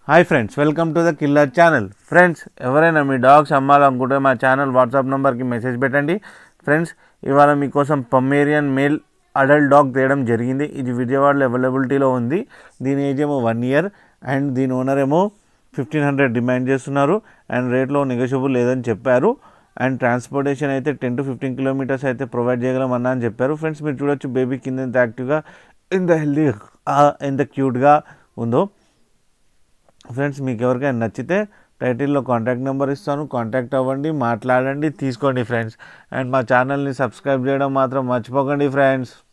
hi friends welcome to the killer channel friends ఎవరైనా మీ dogs అమ్మాలనుకుంటే మా ఛానల్ వాట్సాప్ నెంబర్కి మెసేజ్ పెట్టండి ఫ్రెండ్స్ ఇవాళ మీకోసం పమ్మేరియన్ మేల్ అడల్ట్ డాగ్ తేయడం జరిగింది ఇది విజయవాడలో అవైలబిలిటీలో ఉంది దీని ఏజ్ ఏమో వన్ ఇయర్ అండ్ దీని ఓనర్ ఏమో ఫిఫ్టీన్ హండ్రెడ్ డిమాండ్ చేస్తున్నారు అండ్ రేట్లో నెగోషియబుల్ లేదని చెప్పారు అండ్ ట్రాన్స్పోర్టేషన్ అయితే టెన్ టు ఫిఫ్టీన్ కిలోమీటర్స్ అయితే ప్రొవైడ్ చేయగలం అన్నా అని చెప్పారు ఫ్రెండ్స్ మీరు చూడొచ్చు బేబీ కింద ఎంత యాక్టివ్గా ఎంత హెల్దీ ఎంత క్యూట్గా ఉందో ఫ్రెండ్స్ మీకు ఎవరికైనా నచ్చితే టైటిల్లో కాంటాక్ట్ నెంబర్ ఇస్తాను కాంటాక్ట్ అవ్వండి మాట్లాడండి తీసుకోండి ఫ్రెండ్స్ అండ్ మా ఛానల్ని సబ్స్క్రైబ్ చేయడం మాత్రం మర్చిపోకండి ఫ్రెండ్స్